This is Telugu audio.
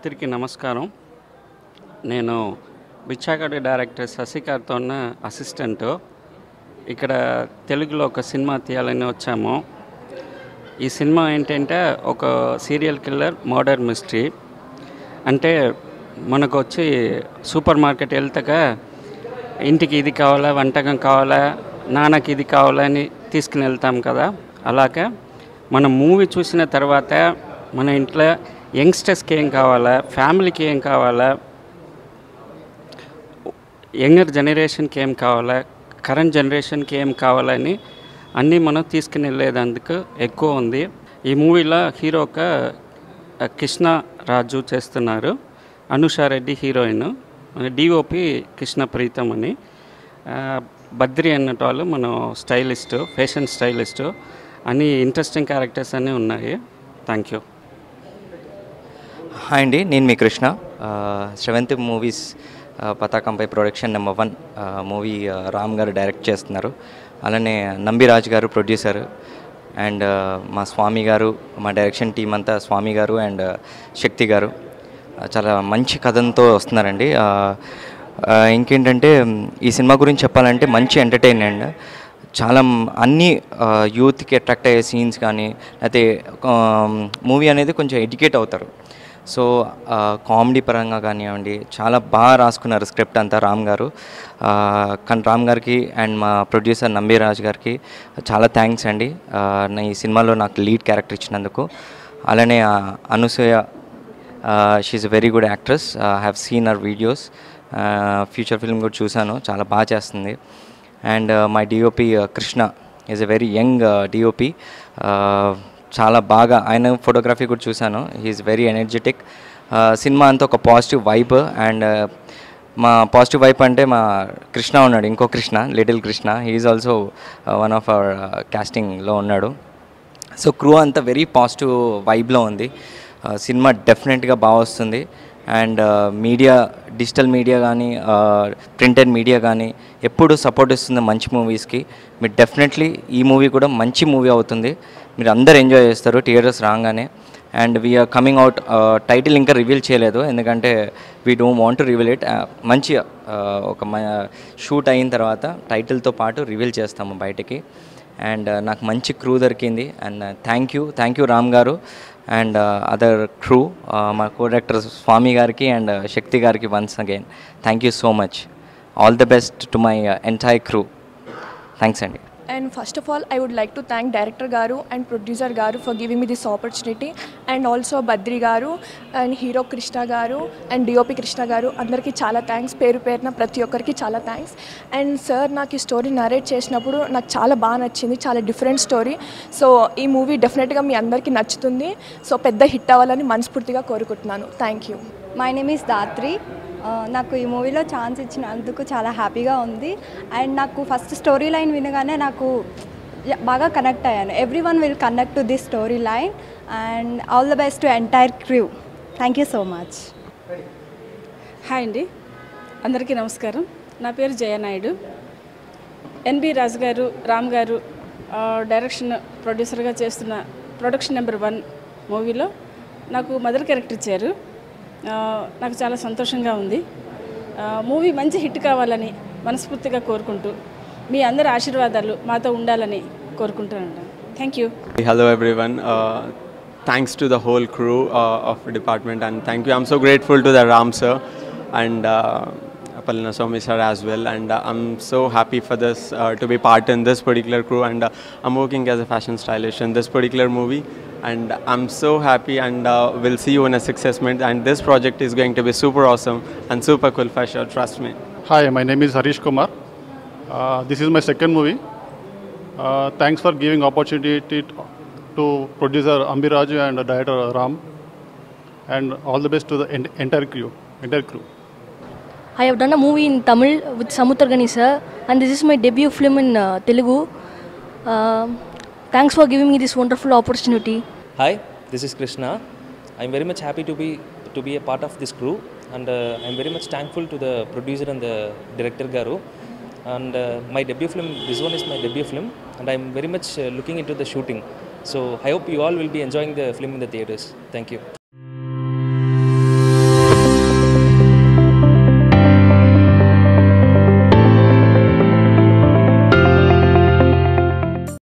అందరికీ నమస్కారం నేను బిచ్చాగడి డైరెక్టర్ శశికార్తో ఉన్న అసిస్టెంట్ ఇక్కడ తెలుగులో ఒక సినిమా తీయాలని వచ్చాము ఈ సినిమా ఏంటంటే ఒక సీరియల్ కిల్లర్ మర్డర్ మిస్టరీ అంటే మనకు వచ్చి సూపర్ మార్కెట్ వెళ్తాగా ఇంటికి ఇది కావాలా వంటకం కావాలా నాన్నకి ఇది కావాలా అని తీసుకుని వెళ్తాం కదా అలాగే మనం మూవీ చూసిన తర్వాత మన ఇంట్లో యంగ్స్టర్స్కి ఏం కావాలా ఫ్యామిలీకి ఏం కావాలా యంగర్ జనరేషన్కి ఏం కావాలా కరెంట్ జనరేషన్కి ఏం కావాలని అన్నీ మనం తీసుకుని వెళ్ళేదందుకు ఎక్కువ ఉంది ఈ మూవీలో హీరో ఒక కృష్ణ రాజు చేస్తున్నారు అనుషారెడ్డి హీరోయిన్ డిఓపి కృష్ణ ప్రీతం అని ఆ, బద్రి అన్నట్టు వాళ్ళు మనం స్టైలిస్ట్ ఫ్యాషన్ స్టైలిస్ట్ అన్ని ఇంట్రెస్టింగ్ క్యారెక్టర్స్ అన్నీ ఉన్నాయి థ్యాంక్ యూ హాయ్ అండి నేను మీ కృష్ణ సెవెంత్ మూవీస్ పతాకంపై production number one movie Ram garu direct చేస్తున్నారు అలానే నంబిరాజ్ గారు ప్రొడ్యూసర్ అండ్ మా స్వామి గారు మా డైరెక్షన్ టీం అంతా స్వామి గారు అండ్ శక్తి గారు ఆ, చాలా మంచి కథంతో వస్తున్నారండి ఆ, ఆ, ఇంకేంటంటే మ్, ఈ సినిమా గురించి చెప్పాలంటే మంచి ఎంటర్టైన్మెంట్ చాలా మ్, అన్ని యూత్కి అట్రాక్ట్ అయ్యే సీన్స్ కానీ అయితే మూవీ అనేది కొంచెం ఎడ్యుకేట్ అవుతారు సో కామెడీ పరంగా కానివ్వండి చాలా బాగా రాసుకున్నారు స్క్రిప్ట్ అంతా రామ్ గారు ఆ, కానీ రామ్ గారికి అండ్ మా ప్రొడ్యూసర్ నంబీరాజ్ గారికి చాలా థ్యాంక్స్ అండి ఆ, నా ఈ సినిమాలో నాకు లీడ్ క్యారెక్టర్ ఇచ్చినందుకు అలానే ఆ, Anasuya she a very good actress have seen our videos feature film కూడా చూశాను చాలా బాగా చేస్తుంది and my DOP Krishna is a very young DOP చాలా బాగా ఆయన ఫోటోగ్రఫీ కూడా చూశాను హీఈస్ వెరీ ఎనర్జెటిక్ సినిమా అంతా ఒక పాజిటివ్ వైబ్ అండ్ మా పాజిటివ్ వైబ్ అంటే మా కృష్ణ ఉన్నాడు ఇంకో Krishna little Krishna he's also one of our కాస్టింగ్లో ఉన్నాడు సో క్రూ అంతా వెరీ పాజిటివ్ వైబ్లో ఉంది ఆ, సినిమా డెఫినెట్గా బాగా వస్తుంది అండ్ మీడియా డిజిటల్ మీడియా కానీ ప్రింటెడ్ మీడియా కానీ ఎప్పుడు సపోర్ట్ ఇస్తుంది మంచి మూవీస్కి మీరు డెఫినెట్లీ ఈ మూవీ కూడా మంచి మూవీ అవుతుంది మీరు అందరు ఎంజాయ్ చేస్తారు థియేటర్స్ రాగానే and we're coming out title ఇంకా రివీల్ చేయలేదు ఎందుకంటే we don't want to reveal it మంచి ఆ, ఒక షూట్ అయిన తర్వాత టైటిల్తో పాటు రివీల్ చేస్తాము బయటికి అండ్ నాకు మంచి క్రూ దొరికింది and thank you thank you Ram గారు అండ్ అదర్ క్రూ మా కో డైరెక్టర్ స్వామి గారికి అండ్ శక్తి గారికి once again thank you so much all the best to my entire crew thanks అండి And first of all, I would like to thank director Garu and producer Garu for giving me this opportunity, and also Badri Garu and hero Krishna Garu and DOP Krishna Garu అందరికీ చాలా థ్యాంక్స్ పేరు పేరున ప్రతి ఒక్కరికి చాలా థ్యాంక్స్ అండ్ సార్ నాకు ఈ స్టోరీ నరేట్ చేసినప్పుడు నాకు చాలా బాగా నచ్చింది చాలా డిఫరెంట్ స్టోరీ సో ఈ మూవీ డెఫినెట్గా మీ అందరికీ నచ్చుతుంది సో పెద్ద హిట్ అవ్వాలని మనస్ఫూర్తిగా కోరుకుంటున్నాను thank you my name is Dhatri ఆ, నాకు ఈ మూవీలో ఛాన్స్ ఇచ్చినందుకు చాలా హ్యాపీగా ఉంది అండ్ నాకు ఫస్ట్ స్టోరీ లైన్ వినగానే నాకు య- బాగా కనెక్ట్ అయ్యాను everyone will connect to this story line and all the best to entire crew thank you so much hi అండి అందరికీ నమస్కారం నా పేరు జయనాయుడు ఎన్బి రాజు గారు రామ్ గారు ఆ, డైరెక్షన్ ప్రొడ్యూసర్గా చేస్తున్న ప్రొడక్షన్ నెంబర్ వన్ మూవీలో నాకు మదర్ క్యారెక్టర్ ఇచ్చారు ఆ, నాకు చాలా సంతోషంగా ఉంది ఆ, మూవీ మంచి హిట్ కావాలని మనస్ఫూర్తిగా కోరుకుంటూ మీ అందరి ఆశీర్వాదాలు మాతో ఉండాలని కోరుకుంటున్నాను thank you Hello everyone. Uh, thanks to the whole crew uh, of the department and thank you. I'm so grateful to the Ram sir and uh, Palina Somi sir as well. And uh, I'm so happy for this uh, to be part in this particular crew. And uh, I'm working as a fashion stylist in this particular movie. And I'm so happy and uh, we'll see you in a success meet. And this project is going to be super awesome and super cool for sure. Trust me. Hi, my name is Harish Kumar. Uh, this is my second movie. Uh, thanks for giving opportunity to, to producer Ambiraju and director Ram. And all the best to the en- entire crew. Entire crew. I have done a movie in Tamil with Samutragani sir, and this is my debut film in uh, Telugu. Uh, thanks for giving me this wonderful opportunity. Hi, this is Krishna. I'm very much happy to be to be a part of this crew, and uh, I'm very much thankful to the producer and the director Garu. And uh, my debut film, this one is my debut film, and I'm very much uh, looking into the shooting. So I hope you all will be enjoying the film in the theaters. Thank you.